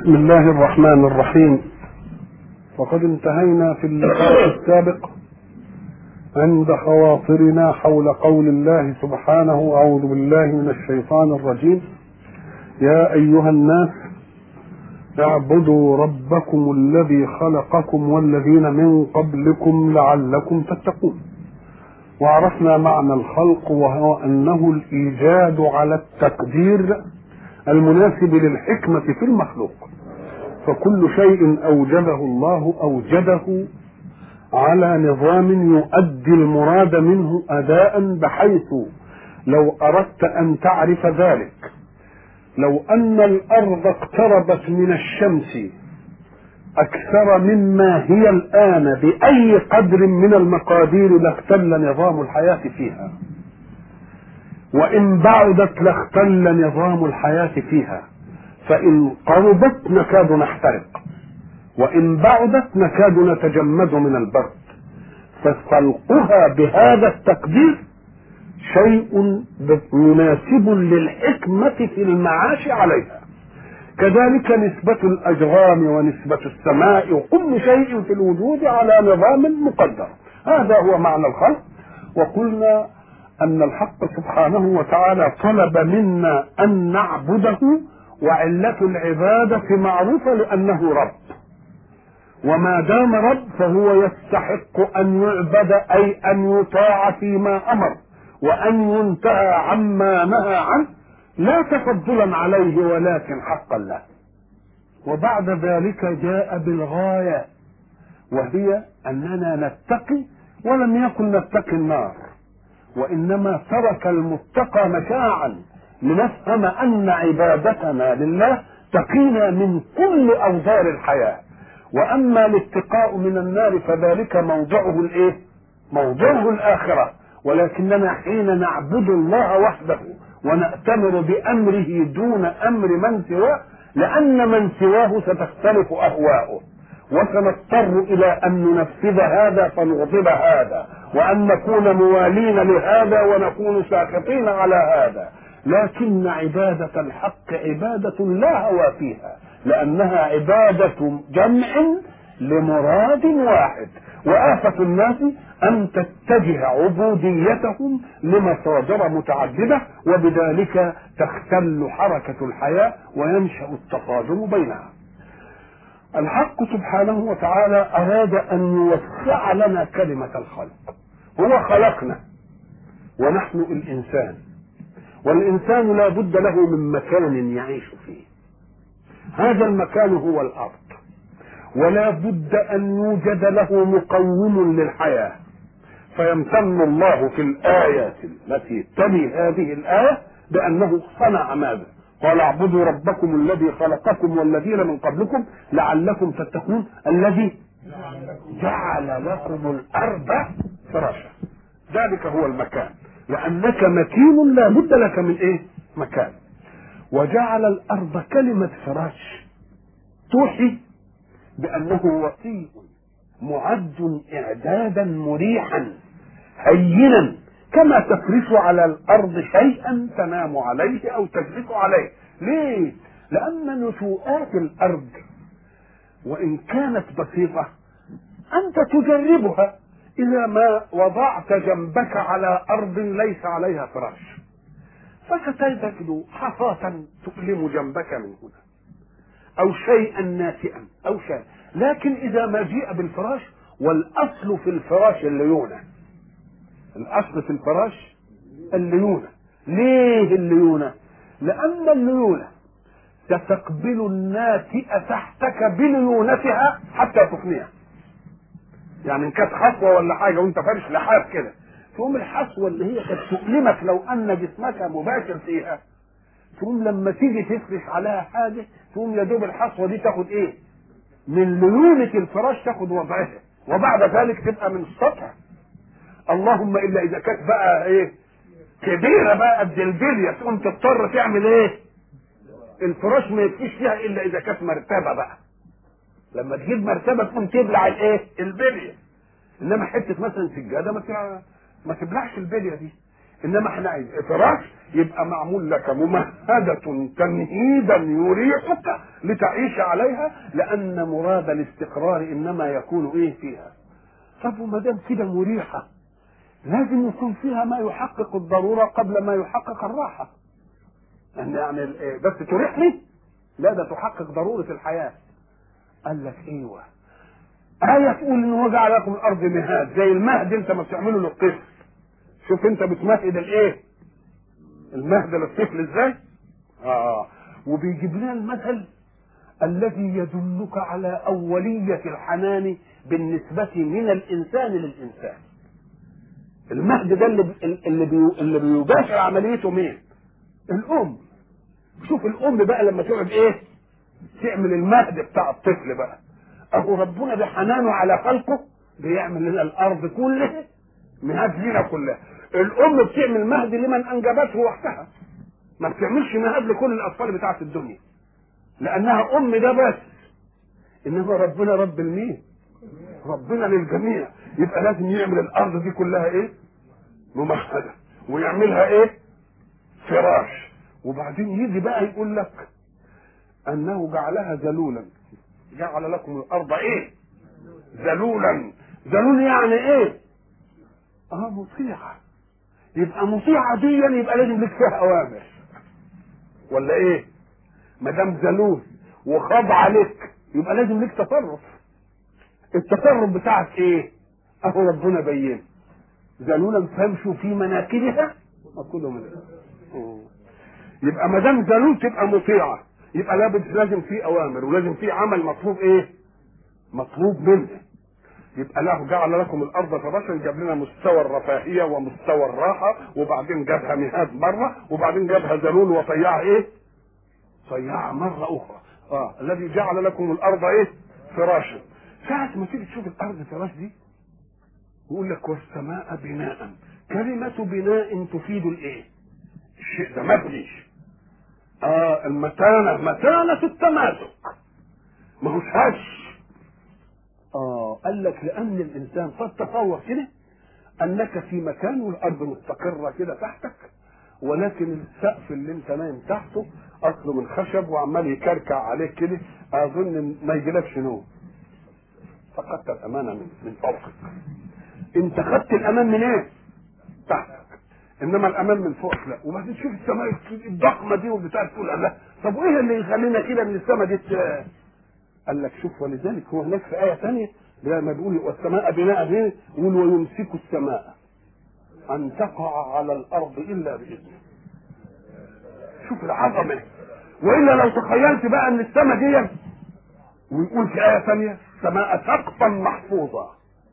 بسم الله الرحمن الرحيم وقد انتهينا في اللقاء السابق عند خواطرنا حول قول الله سبحانه اعوذ بالله من الشيطان الرجيم يا ايها الناس اعبدوا ربكم الذي خلقكم والذين من قبلكم لعلكم تتقون وعرفنا معنى الخلق وهو انه الايجاد على التقدير المناسب للحكمه في المخلوق فكل شيء اوجده الله اوجده على نظام يؤدي المراد منه اداء بحيث لو اردت ان تعرف ذلك لو ان الارض اقتربت من الشمس اكثر مما هي الان باي قدر من المقادير لاختل نظام الحياه فيها وان بعدت لاختل نظام الحياه فيها فان قربت نكاد نحترق وان بعدت نكاد نتجمد من البرد فخلقها بهذا التقدير شيء مناسب للحكمة في المعاش عليها كذلك نسبة الأجرام ونسبة السماء وكل شيء في الوجود على نظام مقدر هذا هو معنى الخلق وقلنا أن الحق سبحانه وتعالى طلب منا أن نعبده وعلة العبادة معروفة لأنه رب وما دام رب فهو يستحق أن يعبد أي أن يطاع فيما أمر وأن ينتهى عما نهى عنه لا تفضلا عليه ولكن حقا له وبعد ذلك جاء بالغاية وهي أننا نتقي ولم يكن نتقي النار وإنما ترك المتقى مشاعا لنفهم أن عبادتنا لله تقينا من كل أوزار الحياة وأما الاتقاء من النار فذلك موضعه الإيه؟ موضعه الآخرة ولكننا حين نعبد الله وحده ونأتمر بأمره دون أمر من سواه لأن من سواه ستختلف أهواؤه وسنضطر إلى أن ننفذ هذا فنغضب هذا وأن نكون موالين لهذا ونكون ساخطين على هذا لكن عبادة الحق عبادة لا هوى فيها لأنها عبادة جمع لمراد واحد وآفة الناس أن تتجه عبوديتهم لمصادر متعددة وبذلك تختل حركة الحياة وينشأ التصادم بينها الحق سبحانه وتعالى أراد أن يوسع لنا كلمة الخلق هو خلقنا ونحن الإنسان والإنسان لا بد له من مكان يعيش فيه هذا المكان هو الأرض ولا بد أن يوجد له مقوم للحياة فيمتن الله في الآيات التي تلي هذه الآية بأنه صنع ماذا قال اعبدوا ربكم الذي خلقكم والذين من قبلكم لعلكم تتقون الذي جعل لكم الأرض فراشا ذلك هو المكان لأنك مكين لا بد لك من إيه مكان وجعل الأرض كلمة فراش توحي بأنه وطيء معد إعدادا مريحا هينا كما تفرش على الأرض شيئا تنام عليه أو تجلس عليه ليه؟ لأن نشوءات الأرض وإن كانت بسيطة أنت تجربها إذا ما وضعت جنبك على أرض ليس عليها فراش فستجد حصاة تؤلم جنبك من هنا أو شيئا ناتئا أو شيء لكن إذا ما جيء بالفراش والأصل في الفراش الليونة الأصل في الفراش الليونة ليه الليونة؟ لأن الليونة ستقبل الناتئة تحتك بليونتها حتى تفنيها يعني ان كانت حصوه ولا حاجه وانت فارش لحاف كده تقوم الحصوه اللي هي كانت تؤلمك لو ان جسمك مباشر فيها تقوم لما تيجي تفرش عليها حاجه تقوم يا دوب الحصوه دي تاخد ايه؟ من ليونه الفراش تاخد وضعها وبعد ذلك تبقى من السطح اللهم الا اذا كانت بقى ايه؟ كبيره بقى قد البليه تقوم تضطر تعمل ايه؟ الفراش ما يكفيش فيها الا اذا كانت مرتبه بقى لما تجيب مرتبه تقوم تبلع الايه؟ البليه انما حته مثلا سجاده ما ما تبلعش البليه دي انما احنا عايز فراش يبقى معمول لك ممهدة تمهيدا يريحك لتعيش عليها لان مراد الاستقرار انما يكون ايه فيها طب وما دام كده مريحة لازم يكون فيها ما يحقق الضرورة قبل ما يحقق الراحة يعني يعني ال- بس تريحني لا ده تحقق ضرورة الحياة قال لك ايوه آية تقول إن هو جعل لكم الأرض مهاد زي المهد أنت ما بتعمله للطفل شوف أنت بتمهد الإيه؟ المهد للطفل إزاي؟ آه وبيجيب لنا المثل الذي يدلك على أولية الحنان بالنسبة من الإنسان للإنسان المهد ده اللي اللي بي اللي بيباشر عمليته مين؟ الأم شوف الأم بقى لما تقعد إيه؟ تعمل المهد بتاع الطفل بقى اهو ربنا بحنانه على خلقه بيعمل لنا الارض كلها مهاد لنا كلها الام بتعمل مهد لمن انجبته وحدها ما بتعملش مهاد لكل الاطفال بتاعت الدنيا لانها ام ده بس انما ربنا رب المين ربنا للجميع يبقى لازم يعمل الارض دي كلها ايه ممهده ويعملها ايه فراش وبعدين يجي بقى يقول لك انه جعلها ذلولا جعل لكم الارض ايه ذلولا ذلول يعني ايه اه مطيعة يبقى مطيعة دي يبقى لازم لك فيها اوامر ولا ايه ما دام ذلول وخاضعة لك يبقى لازم لك تصرف التصرف بتاعك ايه اهو ربنا بين ذلولا فامشوا في مناكبها وكلوا من يبقى ما دام ذلول تبقى مطيعه يبقى لابد لازم في اوامر ولازم في عمل مطلوب ايه مطلوب منه يبقى له جعل لكم الارض فراشا جاب لنا مستوى الرفاهيه ومستوى الراحه وبعدين جابها مهاد مره وبعدين جابها ذلول وطيعها ايه طيعها مره اخرى اه الذي جعل لكم الارض ايه فراشا ساعة ما تيجي تشوف الارض فراش دي يقول لك والسماء بناء كلمة بناء تفيد الايه الشيء ده مبني اه المتانة متانة التماسك ما هوش هش اه قال لك لان الانسان قد تصور كده انك في مكان والارض مستقرة كده تحتك ولكن السقف اللي انت نايم تحته اصله من خشب وعمال يكركع عليك كده اظن ما يجيلكش نوم فقدت الامانه من من فوقك انت خدت الامان من ايه؟ تحتك انما الامان من فوقك لا وبعدين تشوف السماء الضخمه دي وبتاع تقول الله طب وايه اللي يخلينا كده من السماء دي ت- قال لك شوف ولذلك هو هناك في ايه ثانيه لما بيقول والسماء بناء به يقول ويمسك السماء ان تقع على الارض الا باذنه شوف العظمه والا لو تخيلت بقى ان السماء دي ويقول في ايه ثانيه سماء سقفا محفوظا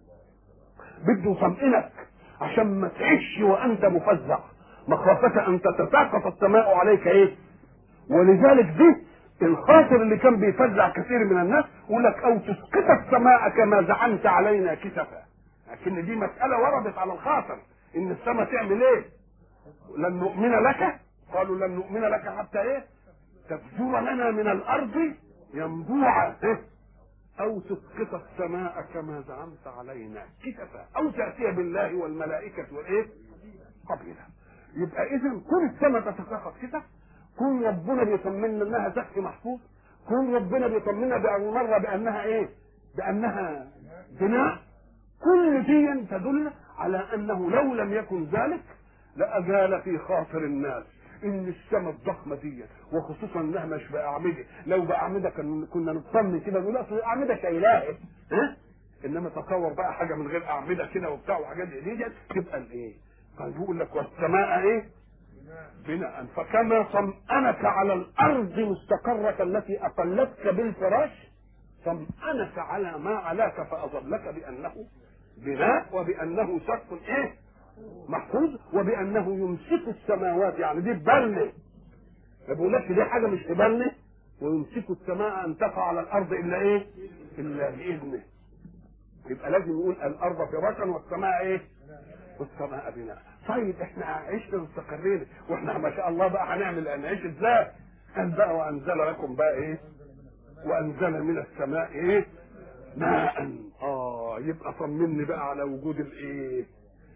بده يطمئنك عشان ما تعيش وانت مفزع مخافة ان تتساقط السماء عليك ايه ولذلك دي الخاطر اللي كان بيفزع كثير من الناس يقول لك او تسقط السماء كما زعمت علينا كسفا لكن دي مسألة وردت على الخاطر ان السماء تعمل ايه لن نؤمن لك قالوا لن نؤمن لك حتى ايه تفجر لنا من الارض ينبوعا إيه؟ او تسقط السماء كما زعمت علينا كسفا او تاتي بالله والملائكه وايه قبيلا يبقى اذا كل السماء تتساقط كده كل ربنا بيطمنا انها سقف محفوظ كل ربنا بيطمنا بأن مره بانها ايه بانها بناء كل دي تدل على انه لو لم يكن ذلك لاجال في خاطر الناس ان السماء الضخمه دي وخصوصا انها مش باعمده لو باعمده كان كنا نطمن كده نقول اصل الاعمده شايلاها ها انما تصور بقى حاجه من غير اعمده كده وبتاع وحاجات زي دي تبقى الايه قال يقول لك والسماء ايه بناء فكما طمأنك على الارض مستقرة التي اقلتك بالفراش طمأنك على ما علاك فاظلك بانه بناء وبانه سقف ايه محفوظ وبانه يمسك السماوات يعني دي ببلة ما بيقولكش دي حاجه مش تبلة ويمسك السماء ان تقع على الارض الا ايه؟ الا باذنه يبقى لازم يقول الارض فراشا والسماء ايه؟ والسماء بناء طيب احنا عشنا واستقرينا واحنا ما شاء الله بقى هنعمل هنعيش ازاي؟ قال بقى وانزل لكم بقى ايه؟ وانزل من السماء ايه؟ ماء اه يبقى طمني بقى على وجود الايه؟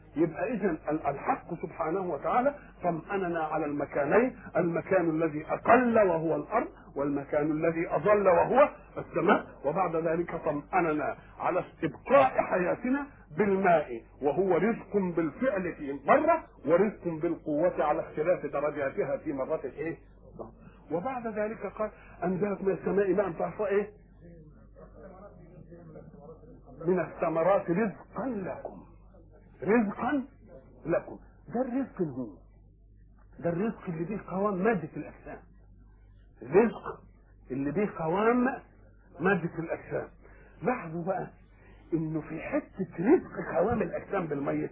يبقى اذا الحق سبحانه وتعالى طمأننا على المكانين المكان الذي اقل وهو الارض والمكان الذي اضل وهو السماء وبعد ذلك طمأننا على استبقاء حياتنا بالماء وهو رزق بالفعل في مرة ورزق بالقوة على اختلاف درجاتها في مرة ايه وبعد ذلك قال انزلت من السماء ماء تعرف ايه من الثمرات رزقا لكم رزقا لكم ده الرزق اللي هو ده الرزق اللي بيه قوام مادة الأجسام الرزق اللي بيه قوام مادة الأجسام لاحظوا بقى إنه في حتة رزق قوام الأجسام بالميت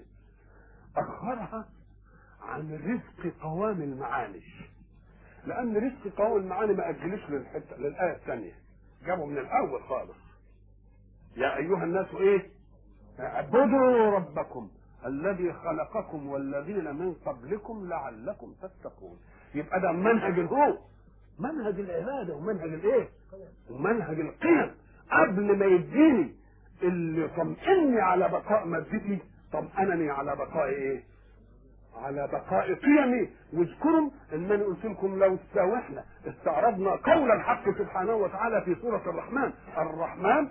أخرها عن رزق قوام المعانش لأن رزق قوام المعاني ما أجلش للحتة للآية الثانية جابوا من الأول خالص يا أيها الناس إيه اعبدوا ربكم الذي خلقكم والذين من قبلكم لعلكم تتقون يبقى ده منهج الهو منهج العباده ومنهج الايه ومنهج القيم قبل ما يديني اللي طمئني على بقاء مادتي طمأنني على بقاء ايه على بقاء قيمي واذكروا انني قلت لكم لو استوحنا استعرضنا قول الحق سبحانه وتعالى في سوره الرحمن الرحمن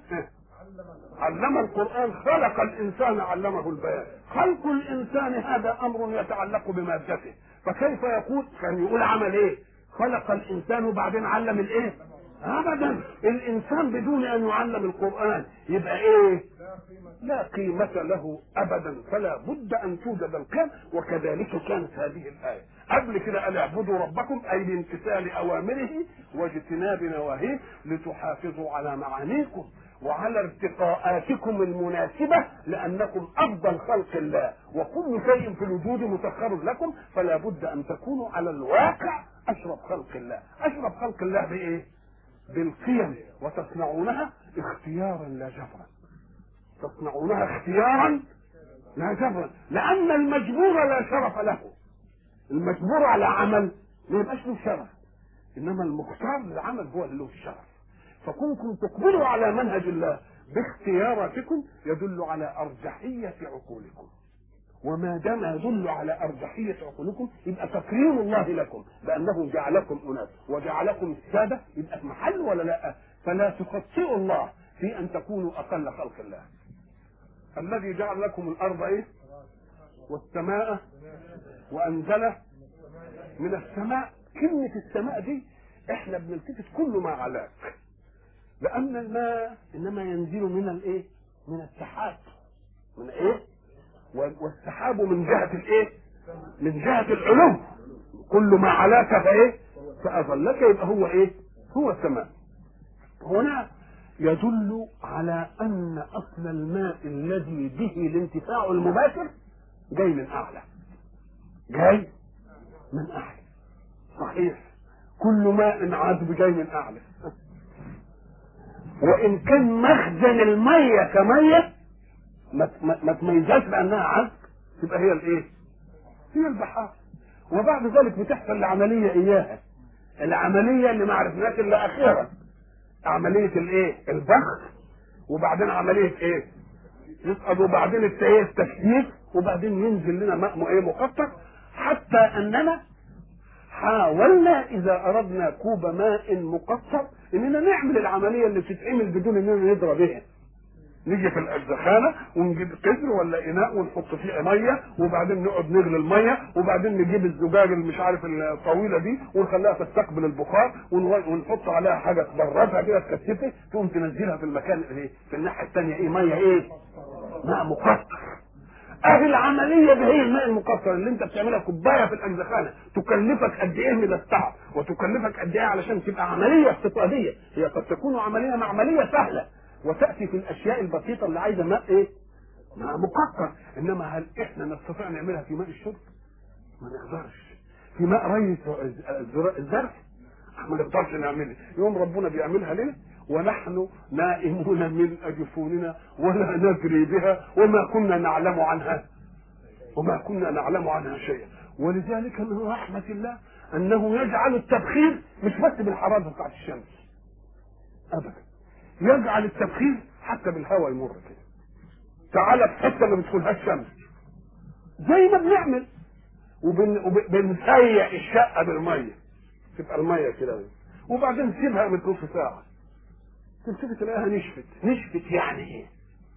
علم القرآن خلق الإنسان علمه البيان خلق الإنسان هذا أمر يتعلق بمادته فكيف يقول كان يقول عمل إيه خلق الإنسان وبعدين علم الإيه أبدا الإنسان بدون أن يعلم القرآن يبقى إيه لا قيمة له أبدا فلا بد أن توجد القيم وكذلك كانت هذه الآية قبل كده قال اعبدوا ربكم أي بامتثال أوامره واجتناب نواهيه لتحافظوا على معانيكم وعلى ارتقاءاتكم المناسبة لأنكم أفضل خلق الله وكل شيء في الوجود مسخر لكم فلا بد أن تكونوا على الواقع أشرف خلق الله أشرف خلق الله بإيه؟ بالقيم وتصنعونها اختيارا لا جبرا تصنعونها اختيارا لا جبرا لأن المجبور لا شرف له المجبور على عمل ما يبقاش له شرف إنما المختار للعمل هو اللي له الشرف فكونكم تقبلوا على منهج الله باختياراتكم يدل على أرجحية عقولكم وما دام يدل على أرجحية عقولكم يبقى تكريم الله لكم بأنه جعلكم أناس وجعلكم السادة يبقى في محل ولا لا فلا تخطئوا الله في أن تكونوا أقل خلق الله الذي جعل لكم الأرض إيه والسماء وأنزل من السماء كلمة السماء دي احنا بنلتفت كل ما علاك لأن الماء إنما ينزل من الإيه؟ من السحاب من إيه؟ والسحاب من جهة الإيه؟ من جهة العلو كل ما علاك فإيه؟ فأظلك يبقى هو إيه؟ هو السماء هنا يدل على أن أصل الماء الذي به الانتفاع المباشر جاي من أعلى جاي من أعلى صحيح كل ماء عذب جاي من أعلى وان كان مخزن الميه كميه ما تميزهاش بانها عذب تبقى هي الايه؟ هي البحار وبعد ذلك بتحصل العمليه اياها العمليه اللي ما عرفناش الا اخيرا عمليه الايه؟ البخر وبعدين عمليه ايه؟ يسقط وبعدين ايه التكثيف وبعدين ينزل لنا ماء ايه مقطر حتى اننا حاولنا اذا اردنا كوب ماء مقطر اننا نعمل العمليه اللي بتتعمل بدون اننا ندرى بها نيجي في الزخانه ونجيب قدر ولا اناء ونحط فيه ميه وبعدين نقعد نغلي الميه وبعدين نجيب الزجاج اللي مش عارف الطويله دي ونخليها تستقبل البخار ونحط عليها حاجه تبردها كده تكثفها تقوم تنزلها في المكان ايه في الناحيه الثانيه ايه ميه ايه ماء مقطر اهي العمليه دي هي الماء المقطر اللي انت بتعملها كوبايه في الاجزخانه تكلفك قد ايه من التعب وتكلفك قد ايه علشان تبقى عمليه اقتصاديه هي قد تكون عمليه معمليه سهله وتاتي في الاشياء البسيطه اللي عايزه ماء ايه؟ ماء مقطر انما هل احنا نستطيع نعملها في ماء الشرب؟ ما نقدرش في ماء ري الزرع ما نقدرش نعملها يوم ربنا بيعملها ليه؟ ونحن نائمون من أجفوننا ولا ندري بها وما كنا نعلم عنها وما كنا نعلم عنها شيئا ولذلك من رحمة الله أنه يجعل التبخير مش بس بالحرارة بتاعت الشمس أبدا يجعل التبخير حتى بالهواء يمر كده تعالى في حتة ما بتدخلهاش شمس زي ما بنعمل وبنسيق الشقه بالميه تبقى الميه كده وبعدين تسيبها من نص ساعه تمسك تلاقيها نشفت نشفت يعني ايه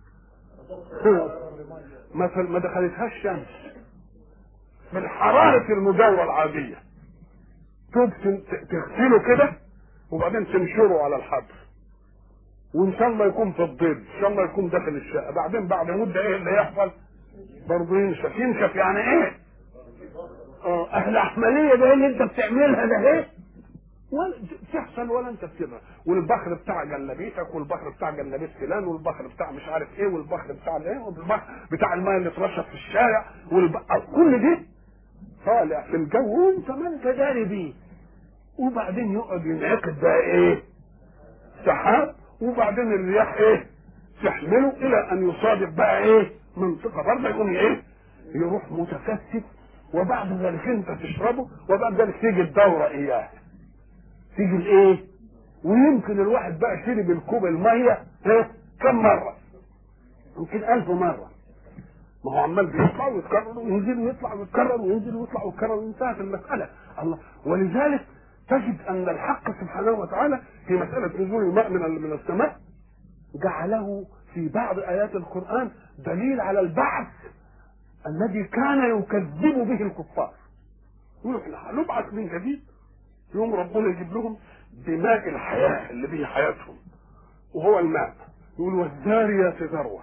ما ما دخلتهاش شمس من حرارة المجاورة العادية توب تغسله كده وبعدين تنشره على الحبل وان شاء الله يكون في الضيب ان شاء الله يكون داخل الشقه بعدين بعد مده ايه اللي يحصل برضه ينشف ينشف يعني ايه اه اهل عمليه ده اللي انت بتعملها ده ايه ولا تحصل ولا انت بتبقى والبخر بتاع جلابيتك والبخر بتاع جلابيه فلان والبخر بتاع مش عارف ايه والبخر بتاع ايه والبخر بتاع الماء اللي اترشف في الشارع والبخر كل ده طالع في الجو وانت ما انت داري بيه وبعدين يقعد ينعقد بقى ايه سحاب وبعدين الرياح ايه تحمله الى ان يصادف بقى ايه منطقه برضه يقوم ايه يروح متكثف وبعد ذلك انت تشربه وبعد ذلك تيجي الدوره اياه تيجي الايه ويمكن الواحد بقى شرب الكوب الميه ايه كم مره يمكن ألف مره ما هو عمال بيطلع ويتكرر وينزل ويطلع ويتكرر وينزل ويطلع ويتكرر وانتهت المساله الله ولذلك تجد ان الحق سبحانه وتعالى في مساله نزول الماء من من السماء جعله في بعض ايات القران دليل على البعث الذي كان يكذب به الكفار يقولوا احنا هنبعث من جديد يوم ربنا يجيب لهم بماء الحياه اللي به حياتهم وهو الماء يقول والذاريات ذروه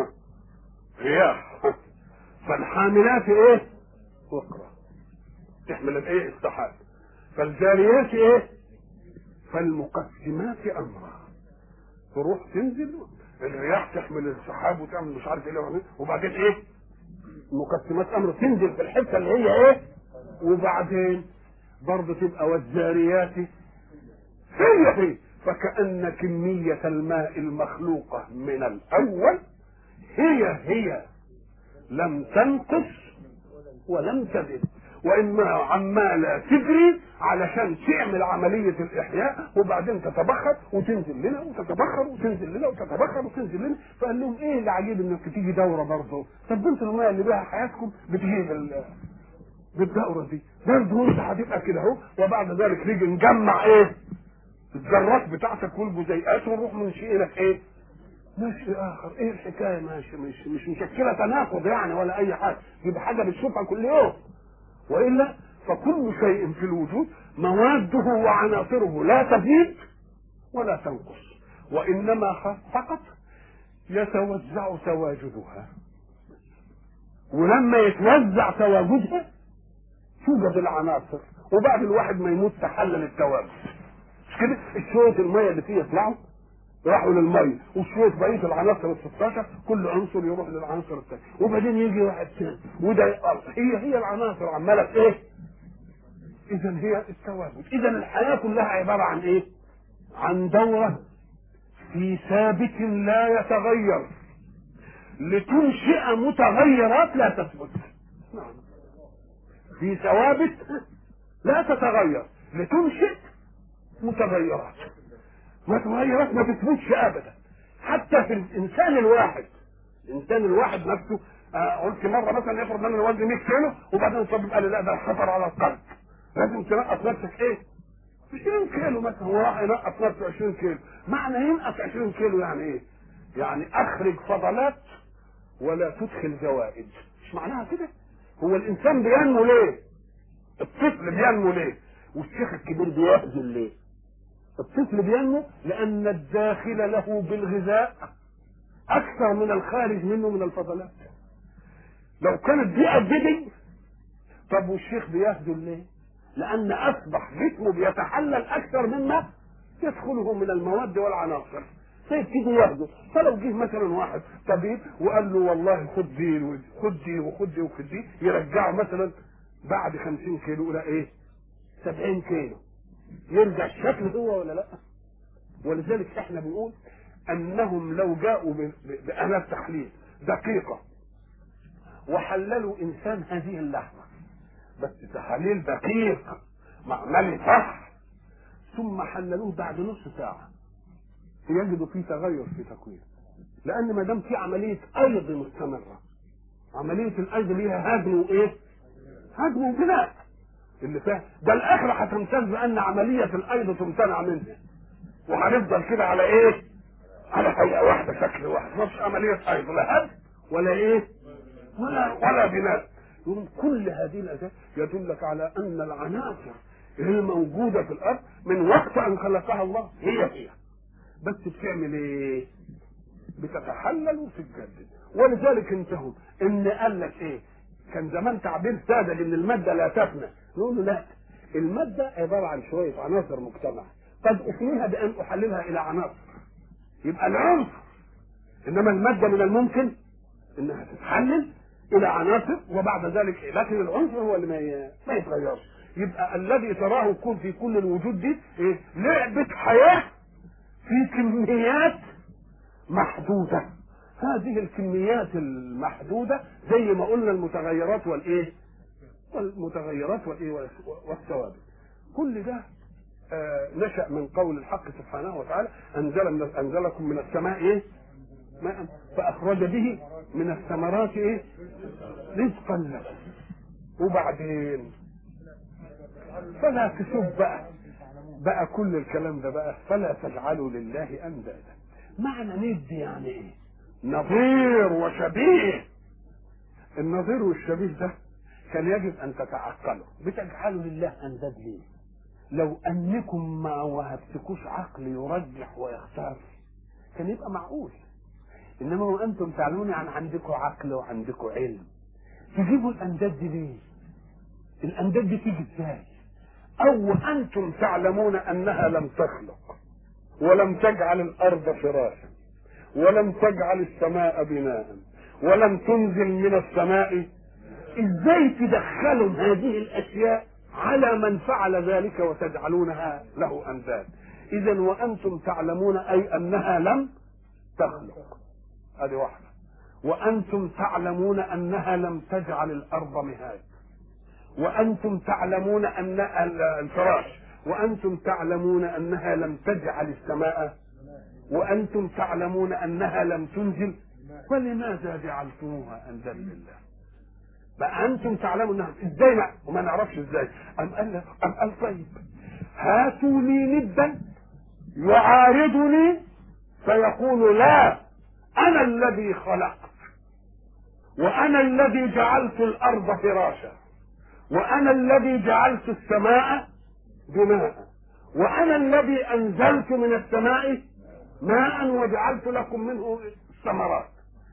رياح فالحاملات ايه وقرا تحمل الايه السحاب فالجاريات ايه فالمقسمات امرا تروح تنزل الرياح تحمل السحاب وتعمل مش عارف ايه وبعدين ايه مقسمات امر تنزل في الحته اللي هي ايه وبعدين برضه تبقى والجاريات هي هي فكأن كمية الماء المخلوقة من الأول هي هي لم تنقص ولم تزد وانما عماله تجري علشان تعمل عمليه الاحياء وبعدين تتبخر وتنزل لنا وتتبخر وتنزل لنا وتتبخر وتنزل لنا فقال لهم ايه العجيب انك تيجي دوره برضه طب انتوا الميه اللي بها حياتكم بتجي بال بالدوره دي برضه انت هتبقى كده اهو وبعد ذلك نيجي نجمع ايه الذرات بتاعتك والجزيئات ونروح ننشئ لك ايه ماشي اخر ايه الحكايه ماشي مش مش مشكله تناقض يعني ولا اي حاجه يبقى حاجه بتشوفها كل يوم والا فكل شيء في الوجود مواده وعناصره لا تزيد ولا تنقص وانما فقط يتوزع تواجدها ولما يتوزع تواجدها توجد العناصر وبعد الواحد ما يموت تحلل التواجد مش كده شويه الميه اللي فيه يطلعوا راحوا للميه وشويه بقيه العناصر ال 16 كل عنصر يروح للعنصر الثاني وبعدين يجي واحد ثاني وده يقرص هي هي العناصر عماله في ايه؟ اذا هي التواجد اذا الحياه كلها عباره عن ايه؟ عن دوره في ثابت لا يتغير لتنشئ متغيرات لا تثبت نعم في ثوابت لا تتغير لتنشئ متغيرات متغيرات ما تثبتش ابدا حتى في الانسان الواحد الانسان الواحد نفسه آه قلت مره مثلا افرض ان وزني 100 كيلو وبعدين الطبيب قال لي لا ده خطر على القلب لازم تنقص نفسك ايه 20 كيلو مثلا هو راح ينقص نفسه 20 كيلو معنى ينقص 20 كيلو يعني ايه؟ يعني اخرج فضلات ولا تدخل زوائد مش معناها كده هو الانسان بينمو ليه الطفل بينمو ليه والشيخ الكبير بيهزل ليه الطفل بينمو لان الداخل له بالغذاء اكثر من الخارج منه من الفضلات لو كانت دي قد دي طب والشيخ بيهزل ليه لان اصبح جسمه بيتحلل اكثر مما يدخله من المواد والعناصر فيبتدي ياخده فلو جه مثلا واحد طبيب وقال له والله خد دي خد دي وخد دي وخد دي يرجعه مثلا بعد 50 كيلو الى ايه؟ 70 كيلو يرجع الشكل هو ولا لا؟ ولذلك احنا بنقول انهم لو جاءوا بآلات تحليل دقيقة وحللوا انسان هذه اللحمة بس تحاليل دقيق معملي صح ثم حللوه بعد نص ساعة يجدوا فيه تغير في تكوينه لان ما دام في عمليه ايض مستمره عمليه الايض ليها هدم وايه هدم وبناء اللي فاهم ده الاخره هتمتاز بان عمليه الايض تمتنع منها وهنفضل كده على ايه على هيئه واحده شكل واحد مش عمليه ايض لا هدم ولا ايه ولا ولا بناء يقول كل هذه الاشياء يدلك على ان العناصر الموجوده في الارض من وقت ان خلقها الله هي هي بس بتعمل ايه بتتحلل وتتجدد ولذلك انتهوا ان قال لك ايه كان زمان تعبير ساده ان الماده لا تفنى نقول له لا الماده عباره عن شويه عناصر مجتمع قد افنيها بان احللها الى عناصر يبقى العنصر انما الماده من الممكن انها تتحلل الى عناصر وبعد ذلك إيه؟ لكن العنصر هو اللي ما ما يتغيرش يبقى الذي تراه يكون في كل الوجود دي ايه لعبه حياه في كميات محدوده هذه الكميات المحدوده زي ما قلنا المتغيرات والايه والمتغيرات والايه والثوابت كل ده آه نشا من قول الحق سبحانه وتعالى انزل من انزلكم من السماء ايه ماء فاخرج به من الثمرات ايه رزقا لكم وبعدين فلا تشوف بقى بقى كل الكلام ده بقى فلا تجعلوا لله اندادا معنى ند يعني ايه نظير وشبيه النظير والشبيه ده كان يجب ان تتعقلوا بتجعلوا لله انداد ليه لو انكم ما وهبتكوش عقل يرجح ويختار كان يبقى معقول انما وانتم تعلمون عن عندكم عقل وعندكم علم تجيبوا الانداد دي ليه الانداد دي تيجي ازاي او انتم تعلمون انها لم تخلق ولم تجعل الارض فراشا ولم تجعل السماء بناء ولم تنزل من السماء ازاي تدخلوا هذه الاشياء على من فعل ذلك وتجعلونها له انداد اذا وانتم تعلمون اي انها لم تخلق هذه واحده وانتم تعلمون انها لم تجعل الارض مهاد وانتم تعلمون ان الفراش وانتم تعلمون انها لم تجعل السماء وانتم تعلمون انها لم تنزل فلماذا جعلتموها اندادا لله بقى انتم تعلمون انها ازاي ما وما نعرفش ازاي ام قال ام قال طيب هاتوا لي ندا يعارضني فيقول لا انا الذي خلقت وانا الذي جعلت الارض فراشا وانا الذي جعلت السماء بناء وانا الذي انزلت من السماء ماء وجعلت لكم منه الثمرات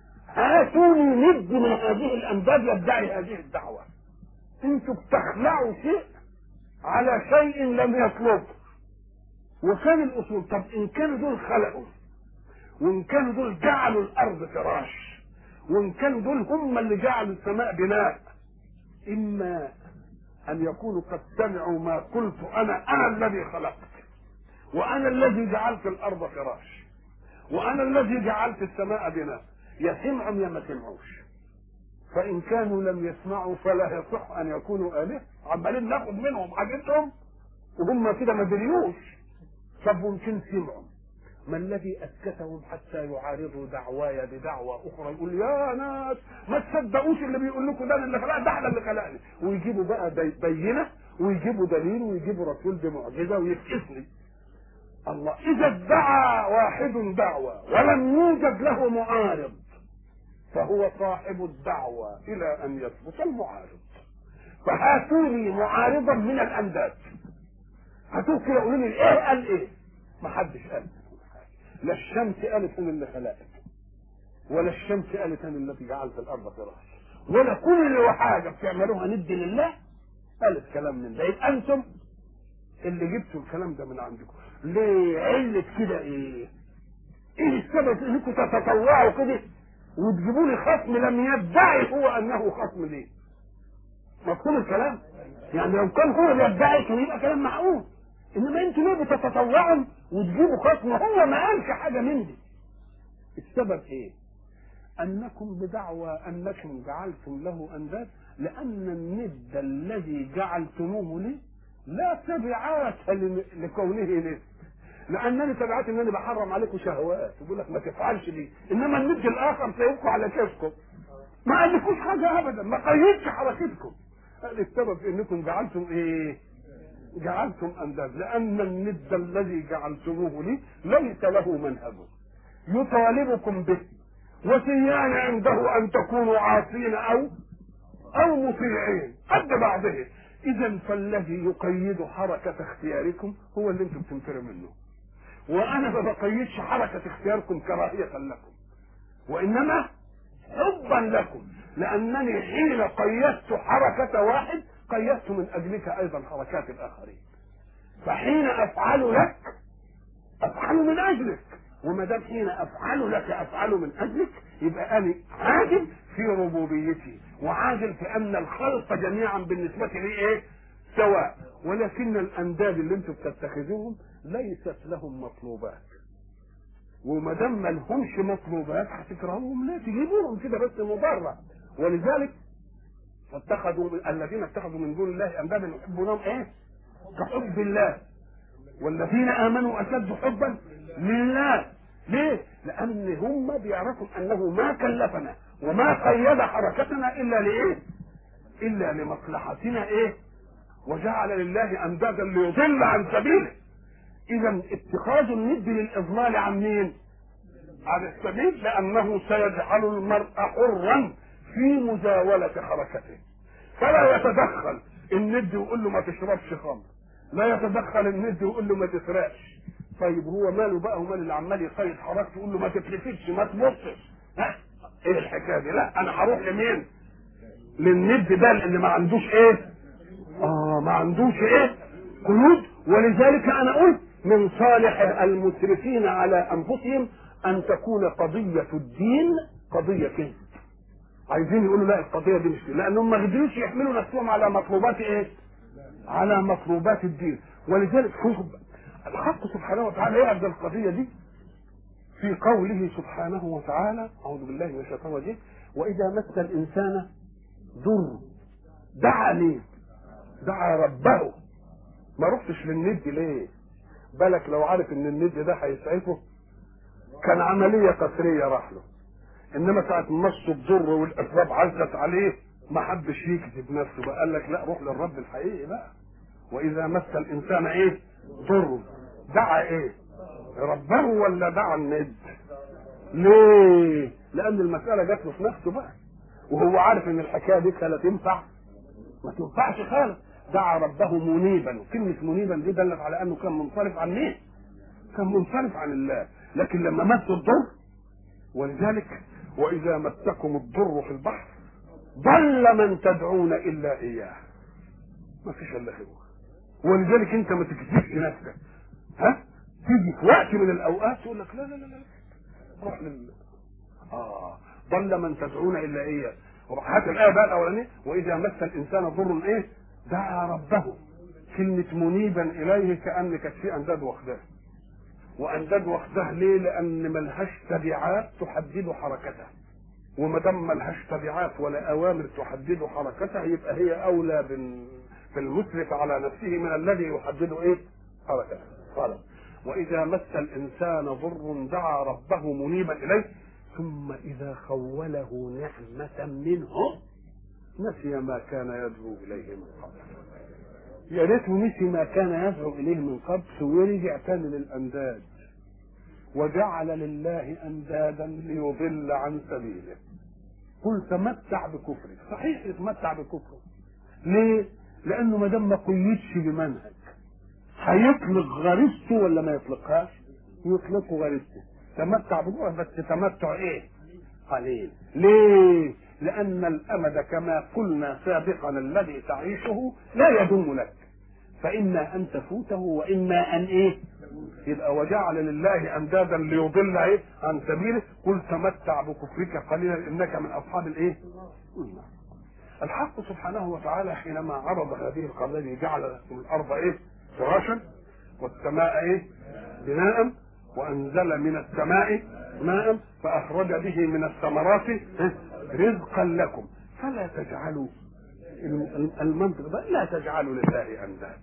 هاتوني ند من هذه الامداد يدعي هذه الدعوه انتوا بتخلعوا شيء على شيء لم يطلبه وكان الاصول طب ان كانوا دول خلقوا وان كانوا دول جعلوا الارض فراش وان كانوا دول هم اللي جعلوا السماء بناء اما ان يكونوا قد سمعوا ما قلت انا انا الذي خلقت وانا الذي جعلت الارض فراش وانا الذي جعلت السماء بناء يا سمعوا يا ما سمعوش فان كانوا لم يسمعوا فلا يصح ان يكونوا الهه عمالين ناخد منهم حاجتهم وهم كده ما دريوش طب ممكن سمعوا ما الذي اسكتهم حتى يعارضوا دعواي بدعوى اخرى يقول يا ناس ما تصدقوش اللي بيقول لكم ده أنا اللي خلقني ده احنا اللي خلقني ويجيبوا بقى بينه ويجيبوا دليل ويجيبوا رسول بمعجزه ويفكسني الله اذا ادعى واحد دعوة ولم يوجد له معارض فهو صاحب الدعوة الى ان يثبت المعارض فهاتوني معارضا من الانداد هاتوه كده قولوا لي ايه قال ايه ما حدش قال لا الشمس قالت انا اللي خلقت ولا الشمس قالت انا التي جعلت الارض فراش ولا كل حاجه بتعملوها ند لله قالت كلام من ده يبقى انتم اللي جبتوا الكلام ده من عندكم ليه علة كده ايه ايه السبب انكم تتطوعوا كده وتجيبوا لي خصم لم يدعي هو انه خصم ليه مفهوم الكلام يعني لو كان هو يدعي كان يبقى كلام معقول انما انتوا ليه بتتطوعوا وتجيبوا خصم هو ما قالش حاجه من دي السبب ايه انكم بدعوى انكم جعلتم له انداد لان الند الذي جعلتموه لي لا تبعات لكونه لي لانني تبعات انني بحرم عليكم شهوات يقول لك ما تفعلش دي انما الند الاخر سيبقى على كيفكم ما قالكوش حاجه ابدا ما قيدش حركتكم قال السبب في انكم جعلتم ايه جعلتم انداد لان الند الذي جعلتموه لي ليس له منهج يطالبكم به وسيان عنده ان تكونوا عاصين او او مطيعين قد بعضه اذا فالذي يقيد حركه اختياركم هو اللي انتم بتنفروا منه وانا ما بقيدش حركه اختياركم كراهيه لكم وانما حبا لكم لانني حين قيدت حركه واحد قيدت من اجلك ايضا حركات الاخرين فحين افعل لك افعل من اجلك وما دام حين افعل لك افعل من اجلك يبقى انا عاجل في ربوبيتي وعاجل في ان الخلق جميعا بالنسبه لي ايه سواء ولكن الانداد اللي انتم بتتخذوهم ليست لهم مطلوبات وما دام ما لهمش مطلوبات هتكرهوهم لا تجيبوهم كده بس مضره ولذلك فاتخذوا الذين اتخذوا من دون الله اندادا يحبونهم ايه؟ كحب الله والذين امنوا اشد حبا لله ليه؟ لان هم بيعرفوا انه ما كلفنا وما قيد حركتنا الا لايه؟ الا لمصلحتنا ايه؟ وجعل لله اندادا ليضل عن سبيله اذا اتخاذ الند للاضلال عن مين؟ عن السبيل لانه سيجعل المرء حرا في مزاولة حركته فلا يتدخل الند ويقول له ما تشربش خمر لا يتدخل الند ويقول له ما تسرقش طيب هو ماله بقى ومال اللي عمال يقيد حركته يقول له ما تتلفتش ما تبصش ها ايه الحكايه دي لا انا هروح لمين للند ده اللي ما عندوش ايه اه ما عندوش ايه قيود ولذلك انا قلت من صالح المسرفين على انفسهم ان تكون قضيه الدين قضيه كذب عايزين يقولوا لا القضيه دي مش لانهم ما قدروش يحملوا نفسهم على مطلوبات ايه؟ على مطلوبات الدين ولذلك شوف الحق سبحانه وتعالى يعرض القضيه دي في قوله سبحانه وتعالى اعوذ بالله من الشيطان الرجيم واذا مس الانسان ضر دعا ليه؟ دعا ربه ما رحتش للند ليه؟ بالك لو عارف ان الند ده هيسعفه كان عمليه قسريه راح له انما ساعه ما مصه الضر والاسباب عزت عليه ما حبش يكذب نفسه بقى قال لك لا روح للرب الحقيقي بقى واذا مس الانسان ايه ضر دعا ايه ربه ولا دعا الند ليه لان المساله جات له في نفسه بقى وهو عارف ان الحكايه دي لا تنفع ما تنفعش خالص دعا ربه منيبا وكلمه منيبا دي دلت على انه كان منصرف عن مين كان منصرف عن الله لكن لما مس الضر ولذلك واذا مسكم الضر في البحر ضل من تدعون الا اياه ما فيش الا هو ولذلك انت ما تكذبش نفسك ها تيجي في وقت من الاوقات تقول لك لا لا لا لا روح لل اه ضل من تدعون الا اياه هات الايه بقى الاولانيه واذا مس الانسان ضر ايه دعا ربه كلمه منيبا اليه كان كانت في انداد واخداه وانداد واخداه ليه؟ لان ملهاش تبعات تحدد حركته وما دام ملهاش تبعات ولا اوامر تحدد حركته يبقى هي اولى بالمسرف على نفسه من الذي يحدد ايه؟ حركته قال واذا مس الانسان ضر دعا ربه منيبا اليه ثم اذا خوله نعمه منه نسي ما كان يدعو اليه من قبل يا ريته نسي ما كان يدعو اليه من قبل ورجع تاني للانداد وجعل لله اندادا ليضل عن سبيله قل تمتع بكفرك صحيح يتمتع بكفره ليه لانه ما دام ما قيدش بمنهج هيطلق غريزته ولا ما يطلقهاش يطلقه غريزته تمتع بكفره بس تمتع ايه قليل ليه لأن الأمد كما قلنا سابقا الذي تعيشه لا يدوم لك فإما أن تفوته وإما أن إيه يبقى وجعل لله أندادا ليضل إيه عن سبيله قل تمتع بكفرك قليلا إنك من أصحاب الإيه الحق سبحانه وتعالى حينما عرض هذه القضية جعل لكم الأرض إيه فراشا والسماء إيه بناء وأنزل من السماء ماء فأخرج به من الثمرات إيه؟ رزقا لكم فلا تجعلوا المنطق ده لا تجعلوا لله انداد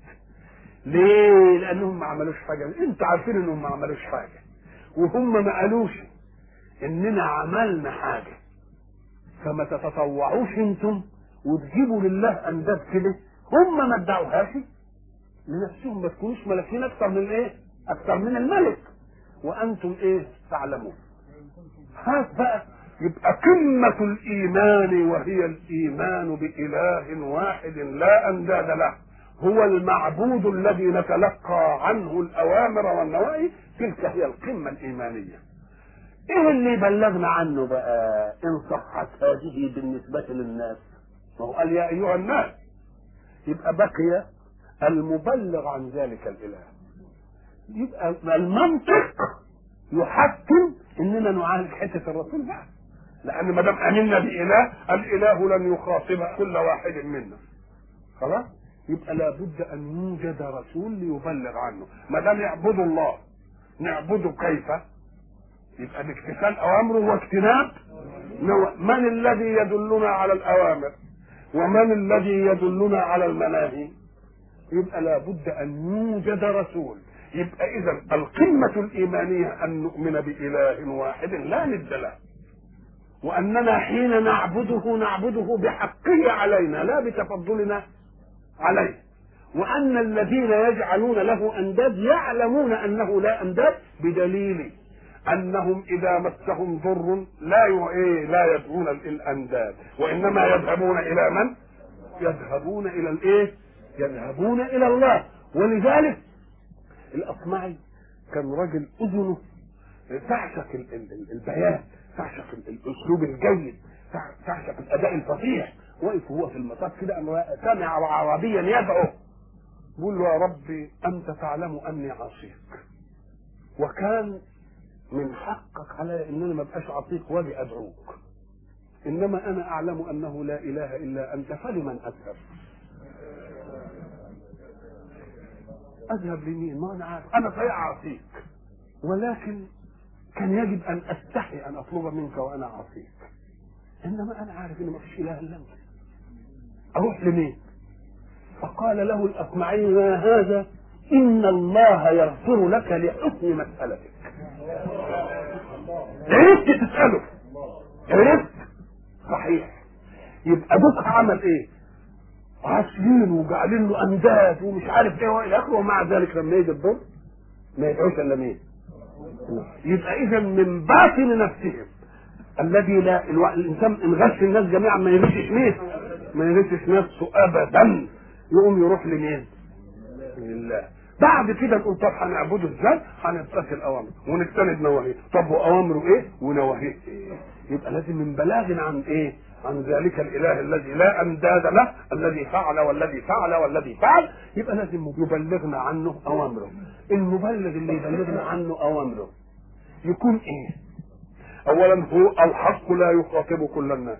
ليه لانهم ما عملوش حاجه انت عارفين انهم ما عملوش حاجه وهم ما قالوش اننا عملنا حاجه فما تتطوعوش انتم وتجيبوا لله انداد كده هم ما ادعوهاش لنفسهم ما تكونوش ملكين اكثر من ايه؟ اكثر من الملك وانتم ايه؟ تعلمون هات بقى يبقى قمة الإيمان وهي الإيمان بإله واحد لا أنداد له هو المعبود الذي نتلقى عنه الأوامر والنواهي تلك هي القمة الإيمانية إيه اللي بلغنا عنه بقى إن صحت هذه بالنسبة للناس ما هو قال يا أيها الناس يبقى بقي المبلغ عن ذلك الإله يبقى المنطق يحكم اننا نعالج حته الرسول بقى لان ما دام امنا باله الاله لن يخاطب كل واحد منا خلاص يبقى لابد ان يوجد رسول ليبلغ عنه ما دام يعبدوا الله نعبده كيف يبقى باكتسال اوامره واجتناب من الذي يدلنا على الاوامر ومن الذي يدلنا على المناهي يبقى لابد ان يوجد رسول يبقى اذا القمة الإيمانية أن نؤمن بإله واحد لا ند له وأننا حين نعبده نعبده بحقه علينا لا بتفضلنا عليه وأن الذين يجعلون له أنداد يعلمون أنه لا أنداد بدليل أنهم إذا مسهم ضر لا إيه لا يدعون الأنداد وإنما يذهبون إلى من؟ يذهبون إلى الإيه؟ يذهبون إلى الله ولذلك الاصمعي كان راجل اذنه تعشق البيان تعشق الاسلوب الجيد تعشق الاداء الفصيح وقف هو في المطاف كده سمع عربيا يدعو بيقول له يا ربي انت تعلم اني عصيك وكان من حقك علي ان انا ما ابقاش عصيك واجي ادعوك انما انا اعلم انه لا اله الا انت فلمن اذهب اذهب لمين ما انا عارف انا صحيح اعصيك ولكن كان يجب ان استحي ان اطلب منك وانا اعصيك انما انا عارف ان ما فيش اله الا انت اروح لمين فقال له الاصمعي ما هذا ان الله يغفر لك لحسن مسالتك عرفت تساله عرفت صحيح يبقى ابوك عمل ايه عاصيين وجعلين له انداد ومش عارف ايه والى اخره ومع ذلك لما يجي الضر ما يدعوش الا مين؟ يبقى اذا من باطن نفسهم الذي لا الو... الانسان ان غش الناس جميعا ما يغشش مين؟ ما يغشش نفسه ابدا يقوم يروح لمين؟ لله بعد كده نقول طب هنعبده ازاي؟ هنمتثل اوامره ونجتنب نواهيه، طب واوامره ايه؟ ونواهيه ايه؟ يبقى لازم من بلاغ عن ايه؟ عن ذلك الاله الذي لا انداد له الذي فعل والذي فعل والذي فعل يبقى لازم يبلغنا عنه اوامره المبلغ اللي يبلغنا عنه اوامره يكون ايه اولا هو الحق لا يخاطب كل الناس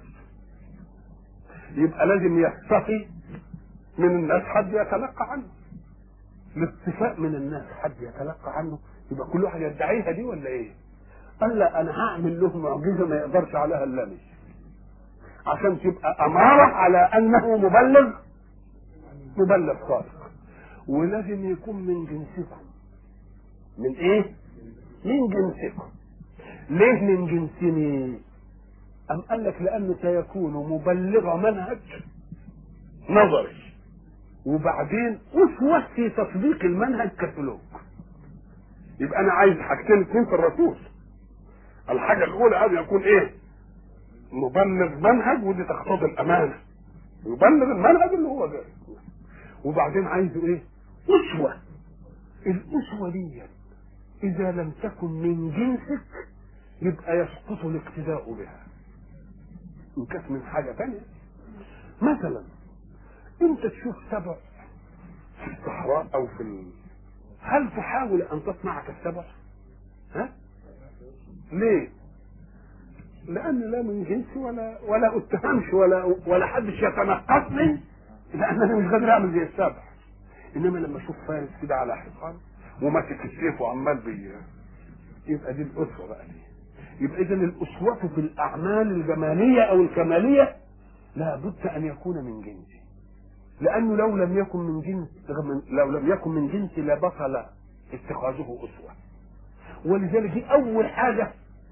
يبقى لازم يستفي من الناس حد يتلقى عنه الاستفاء من الناس حد يتلقى عنه يبقى كل واحد يدعيها دي ولا ايه قال لا انا هعمل له معجزه ما يقدرش عليها الا أنا عشان تبقى اماره على انه مبلغ مبلغ صادق ولازم يكون من جنسكم من ايه من جنسكم ليه من جنسني ام قال لك لانه سيكون مبلغ منهج نظري وبعدين اسوه في تطبيق المنهج كسلوك يبقى انا عايز حاجتين اثنين في الرسول الحاجه الاولى ان يكون ايه مبلغ منهج ودي تقتضي الامانه يبلغ المنهج اللي هو جاي وبعدين عايزه ايه اسوه الاسوه دي اذا لم تكن من جنسك يبقى يسقط الاقتداء بها ان كانت من حاجه ثانيه مثلا انت تشوف سبع في الصحراء او في ال... هل تحاول ان تصنع كالسبع ها ليه لان لا من جنسي ولا ولا اتهمش ولا ولا حدش يتنقصني لانني مش قادر اعمل زي السبع انما لما اشوف فارس كده على حصان وماسك السيف وعمال بي يبقى دي الاسوه بقى دي يبقى اذا الاسوه في الاعمال الجماليه او الكماليه لابد ان يكون من جنسي لانه لو لم يكن من جنس لو لم يكن من جنسي لبطل اتخاذه اسوه ولذلك دي اول حاجه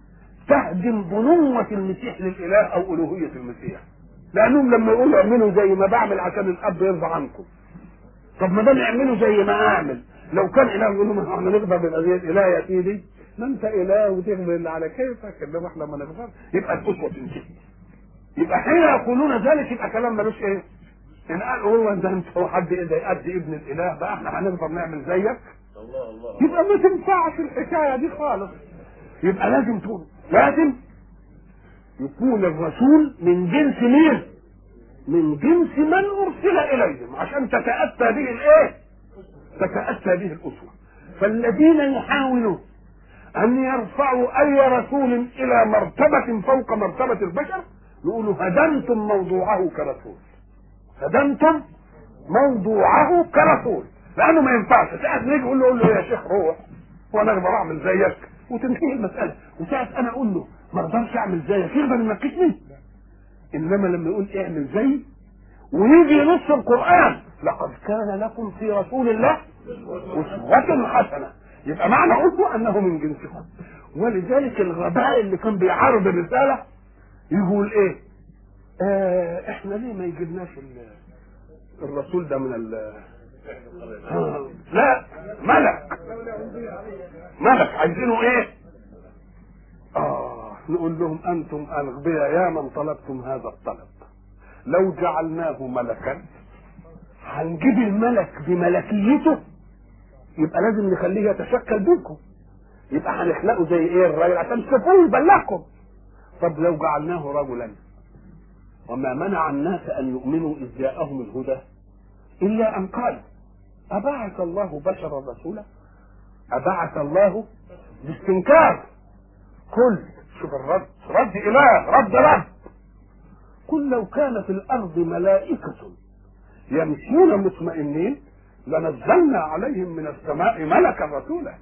تهدم بنوة المسيح للإله أو ألوهية المسيح لأنهم لما يقولوا اعملوا زي ما بعمل عشان الأب يرضى عنكم طب ما دام يعملوا زي ما أعمل لو كان إله يقول لهم احنا نقدر بهذه الإله يا سيدي ما أنت إله وتغفر اللي على كيفك إنما احنا ما نقدر يبقى الأسوة تنتهي يبقى حين يقولون ذلك يبقى كلام ملوش إيه؟ إن قال هو ده أنت هو حد إيه ده يأدي ابن الإله بقى احنا هنقدر نعمل زيك الله الله يبقى ما تنفعش الحكايه دي خالص يبقى لازم تكون لازم يكون الرسول من جنس مين من جنس من ارسل اليهم عشان تتاتى به الايه تتاتى به الاسوه فالذين يحاولون ان يرفعوا اي رسول الى مرتبه فوق مرتبه البشر يقولوا هدمتم موضوعه كرسول هدمتم موضوعه كرسول لانه ما ينفعش ساعه نيجي يقول له قول له يا شيخ روح وانا اقدر اعمل زيك وتنتهي المساله وساعه انا اقول له ما اقدرش اعمل زيك يقدر يناقشني انما لما يقول اعمل زي ويجي نص القران لقد كان لكم في رسول الله اسوه حسنه يبقى معنى اسوه انه من جنسكم ولذلك الغباء اللي كان بيعارض الرساله يقول ايه آه احنا ليه ما يجيبناش ال- الرسول ده من ال آه، لا ملك ملك عايزينه ايه اه نقول لهم انتم الاغبياء يا من طلبتم هذا الطلب لو جعلناه ملكا هنجيب الملك بملكيته يبقى لازم نخليه يتشكل بيكم يبقى هنخلقه زي ايه الراجل عشان تشوفوه يبلغكم طب لو جعلناه رجلا وما منع الناس ان يؤمنوا اذ جاءهم الهدى الا ان قالوا ابعث الله بشرا رسولا ابعث الله باستنكار قل شوف الرد رد اله رد رب قل لو كان في الارض ملائكه يمشون مطمئنين لنزلنا عليهم من السماء ملكا رسولا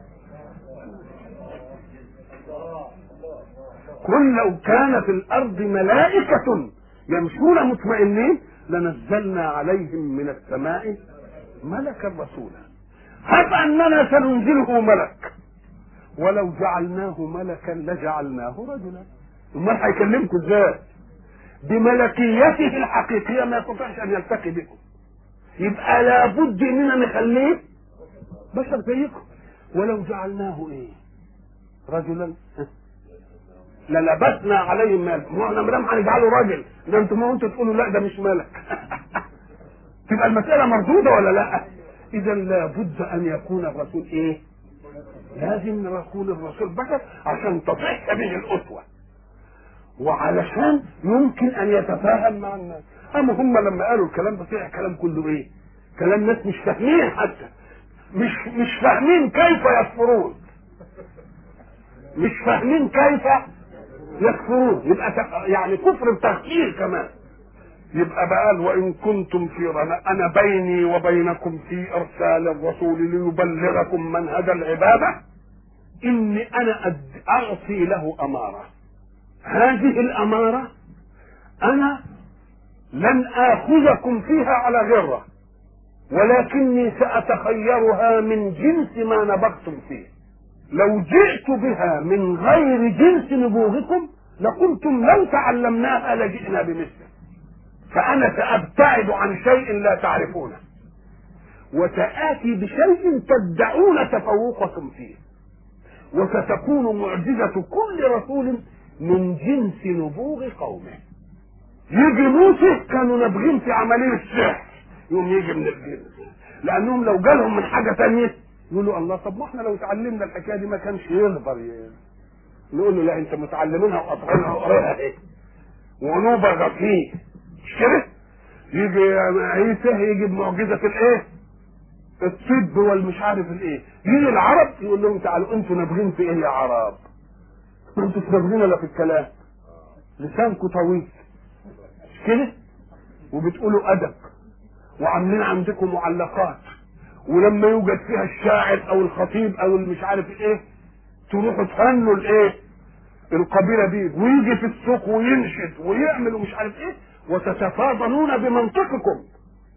قل لو كان في الارض ملائكه يمشون مطمئنين لنزلنا عليهم من السماء ملكا رسولا هب اننا سننزله ملك ولو جعلناه ملكا لجعلناه رجلا امال هيكلمكم ازاي بملكيته الحقيقيه ما يستطيعش ان يلتقي بكم يبقى لابد اننا نخليه بشر زيكم ولو جعلناه ايه رجلا للبسنا عليهم ملك ما احنا مدام هنجعله راجل ده انتم ما انتوا تقولوا لا ده مش ملك تبقى المساله مردوده ولا لا اذا لابد ان يكون الرسول ايه لازم يكون الرسول بشر عشان تصح به الاسوه وعلشان يمكن ان يتفاهم مع الناس اما هم لما قالوا الكلام ده طلع كلام كله ايه كلام ناس مش فاهمين حتى مش مش فاهمين كيف يكفرون مش فاهمين كيف يكفرون يبقى ت- يعني كفر بتغيير كمان يبقى بقى وان كنتم في رنا انا بيني وبينكم في ارسال الرسول ليبلغكم منهج العباده اني انا أد- اعطي له اماره هذه الاماره انا لن اخذكم فيها على غره ولكني ساتخيرها من جنس ما نبغتم فيه لو جئت بها من غير جنس نبوغكم لقلتم لو تعلمناها لجئنا بمثله فأنا سأبتعد عن شيء لا تعرفونه وسآتي بشيء تدعون تفوقكم فيه وستكون معجزة كل رسول من جنس نبوغ قومه يجي موسى كانوا نابغين في عملية السحر يوم يجي من الجنس لأنهم لو جالهم من حاجة تانية يقولوا الله طب ما احنا لو اتعلمنا الحكاية دي ما كانش يقدر ي- نقول له لا انت متعلمينها وقاطعينها وقراها ايه ونبغى فيه مش كده يجي عيسى يجي بمعجزة الايه الطب والمش عارف الايه يجي العرب يقول لهم تعالوا انتوا نابغين في ايه يا عرب ما انتوا نابغين الا في الكلام لسانكم طويل مش كده وبتقولوا ادب وعاملين عندكم معلقات ولما يوجد فيها الشاعر او الخطيب او المش عارف ايه تروحوا تهنوا الايه القبيله دي ويجي في السوق وينشد ويعمل ومش عارف ايه وتتفاضلون بمنطقكم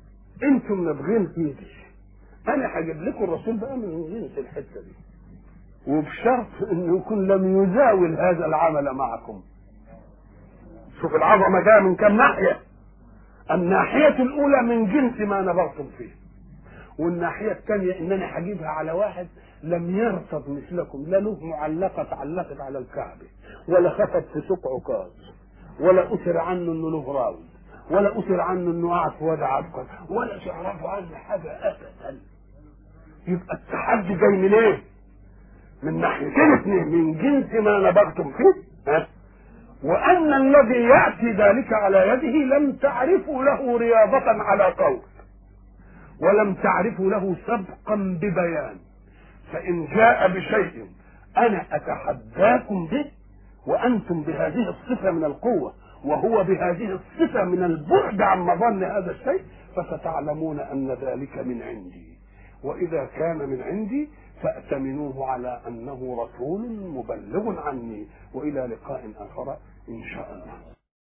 انتم نابغين في دي انا هجيب لكم الرسول بقى من جنس الحته دي وبشرط انه يكون لم يزاول هذا العمل معكم شوف العظمه جايه من كم ناحيه الناحيه الاولى من جنس ما نبغتم فيه والناحيه الثانيه انني هجيبها على واحد لم يرصد مثلكم لا له معلقه اتعلقت على الكعبه ولا خطب في سوق عكاظ ولا اثر عنه انه له راوي ولا اثر عنه انه قاعد في وادي عبقر ولا تعرفوا عنه حاجه ابدا يبقى التحدي جاي من ايه؟ من ناحيتين اثنين من جنس ما نبغتم فيه ها؟ وان الذي ياتي ذلك على يده لم تعرفوا له رياضه على قول ولم تعرفوا له سبقا ببيان فان جاء بشيء انا اتحداكم به وانتم بهذه الصفه من القوه وهو بهذه الصفه من البعد عن مظن هذا الشيء فستعلمون ان ذلك من عندي واذا كان من عندي فاتمنوه على انه رسول مبلغ عني والى لقاء اخر ان شاء الله